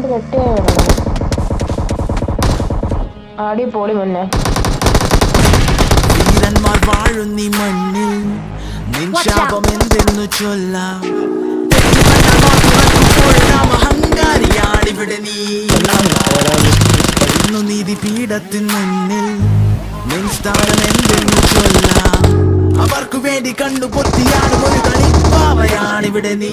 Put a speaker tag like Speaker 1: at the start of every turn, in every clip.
Speaker 1: അങ്ങോട്ട് കെട്ടിയാ വേണം ആടി പോളി മുന്നേ
Speaker 2: വീരന്മാർ വാഴുന്നീ മണ്ണിൽ നിൻ ശാപം എന്തെന്നു ചൊല്ലാം അഹങ്കാരിയാണിവിടെ നീ ഇന്നു നീതി പീഠത്തിൻ മുന്നിൽ നിൻ സ്ഥാനം എന്തെന്നു ചൊല്ലാം അവർക്കു വേണ്ടി കണ്ണു പൊത്തിയാണ് ഒരു കളിപ്പാവയാണിവിടെ നീ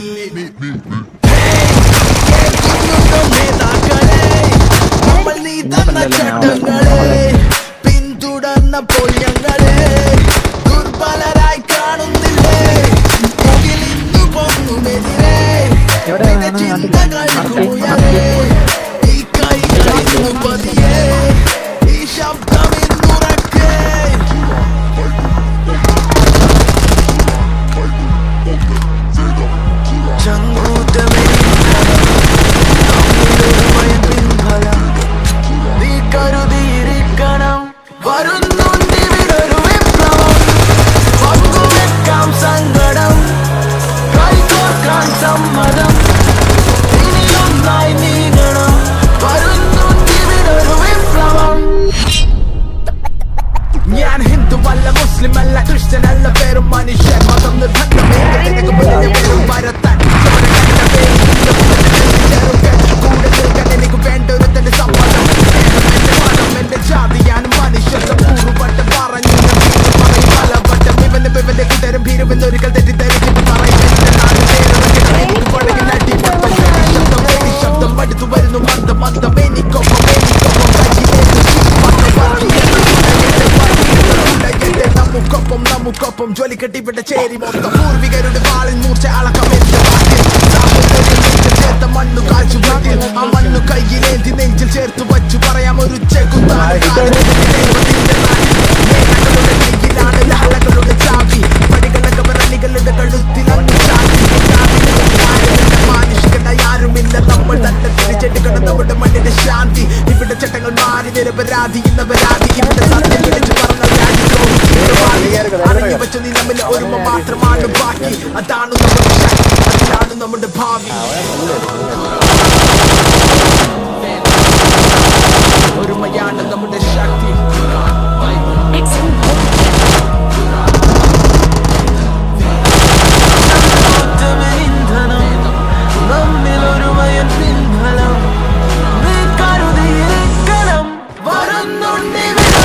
Speaker 2: കേൾക്കുന്നുണ്ടോ നേതാക്കളെ നമ്മൾ നീ തന്ന ചട്ടങ്ങളെ പിന്തുടർന്നപ്പോൾ ഞങ്ങളെ ദുർബലരായി കാണുന്നില്ലേ മുകിലിന്നു പൊങ്ങുമെതിരെ നിന്റെ ചിന്തകൾക്കുയരെ ഈ കൈകളിന്നു പതിയെ ഈ ശബ്ദം ഇന്നുറക്കേ ചങ്കൂറ്റമേ പിൻഫലം നീ കരുതിയിരിക്കണം വരുന്നുണ്ടിവിടൊരു വിപ്ലവം പങ്കുവെക്കാം സങ്കടം കൈകോർക്കാൻ സമ്മതം ഇനിയൊന്നായി നീങ്ങണം വരുന്നുണ്ടിവിടൊരു വിപ്ലവം ഞാൻ ഹിന്ദു അല്ല മുസ്ലിം അല്ല ക്രിസ്ത്യൻ അല്ല പേരും മനുഷ്യൻ മതം നിർബന്ധമേ നിനക്ക് മുന്നിലെ പേരും പരത്താൻ ചോരക്കണ്ട പേര് നിന്റെ മുഖത്ത് ചെറുക്കൻ. കൂടെ നിൽക്കാൻ എനിക്ക് വേണ്ട ഒരു തന്നെ സമ്മതം സ്നേഹം എന്റെ മതം എന്റെ ജാതി ഞാൻ മനുഷ്യത്വം കൂറുപട്ട് പറഞ്ഞു ഞാൻ വീണ്ടും പറയും പലവട്ടം ഇവന്റെ ഇവന്റെ കൂട്ടരും ഭീരുവെന്നൊരിക്കൽ തെറ്റിദ്ധരിച്ചിട്ട് പറയും എന്റെ നാട് പേരൊക്കെ എനിക്ക് പഴകിൽ അടിമത്തം പേടി ശബ്ദം പേടി ശബ്ദം അടുത്തു വരുന്നു മന്ദം മന്ദം എനിക്കൊപ്പം എനിക്കൊപ്പം കയ്യിലേന്തി മതം ഉലകത്തെ നമുക്കൊപ്പം നമുക്കൊപ്പം ജോലി കെട്ടിവിട്ട ചേരി മൊത്തം പൂർവികരുടെ വാളിൽ മൂർച്ച അളക്കമെന്റെ വാക്കിൽ സാഹോദര്യം നെഞ്ചിൽ ചേർത്ത മണ്ണു കാഴ്ച വീട്ടിൽ ആ മണ്ണു കയ്യിലേന്തി നെഞ്ചിൽ ചേർത്ത് വച്ചു പറയാം ഒരു ചെകുത്താണ് കാലത്തിന്റെ ദൈവത്തിന്റെ നാട്ടിൽ നേതാക്കളുടെ കയ്യിലാണ് ലാളകളുടെ ചാവി പടികളൊക്കെ വിരലികളുടെ കഴുത്തിൽ അങ്ങ് ചാത്തി മാനുഷികനായി ആരുമില്ല നമ്മൾ തന്നെ തിരിച്ചെടുക്കണം നമ്മുടെ മണ്ണിന്റെ ശാന്തി ഇവിടെ ചട്ടങ്ങൾ മാറി നിരപരാധി ഇന്നപരാധി ഇവിടെ സത്യം വിളിച്ചു പറഞ്ഞ രാജ്യദ്രോഹി തീവ്രവാദി. അറിഞ്ഞു വെച്ച നീ നമ്മിൽ ഒരുമ മാത്രമാണ് ബാക്കി അതാണ് നമ്മുടെ ശക്തി അതിലാണ് നമ്മുടെ ഭാവി ഒരുമയാണ് നമ്മുടെ ശക്തി ഇന്ധനം നമ്മിൽ ഒരുമയൻ പിൻഫലം നീ കരുതിയിരിക്കണം വരുന്നുണ്ട്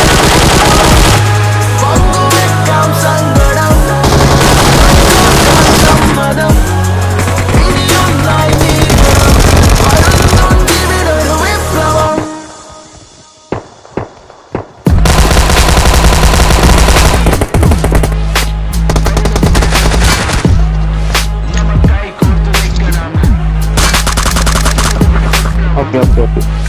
Speaker 2: പങ്കുവെക്കാം സങ്കടം കൈകോർക്കാം സമ്മതം ഇനിയൊന്നായി നീങ്ങണം വരുന്നുണ്ട് ഇവിടൊരു വിപ്ലവം നമ്മൾ കൈകോർത്ത് നിൽക്കണം
Speaker 3: ഓക്കെ ഓക്കെ ഓക്കെ